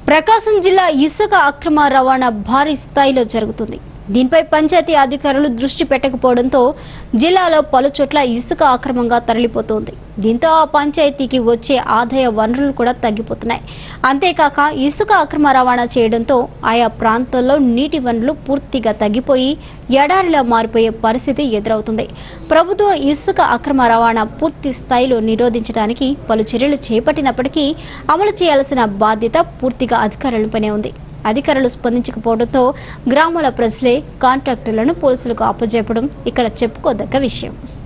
ప్రకాశం జిల్లా ఇసుక అక్రమ రవాణా భారీ స్థాయిలో జరుగుతుంది దీనిపై పంచాయతీ అధికారులు దృష్టి పెట్టకపోవడంతో జిల్లాలో పలు చోట్ల ఇసుక అక్రమంగా తరలిపోతోంది దీంతో ఆ పంచాయతీకి వచ్చే ఆదాయ వనరులు కూడా తగ్గిపోతున్నాయి అంతేకాక ఇసుక అక్రమ రవాణా చేయడంతో ఆయా ప్రాంతాల్లో నీటి వనరులు పూర్తిగా తగ్గిపోయి ఎడారిలా మారిపోయే పరిస్థితి ఎదురవుతుంది ప్రభుత్వం ఇసుక అక్రమ రవాణా పూర్తి స్థాయిలో నిరోధించడానికి పలు చర్యలు చేపట్టినప్పటికీ అమలు చేయాల్సిన బాధ్యత పూర్తిగా అధికారులపైనే ఉంది అధికారులు స్పందించకపోవడంతో గ్రామాల ప్రజలే కాంట్రాక్టర్లను పోలీసులకు అప్పజెప్పడం ఇక్కడ చెప్పుకోదగ్గ విషయం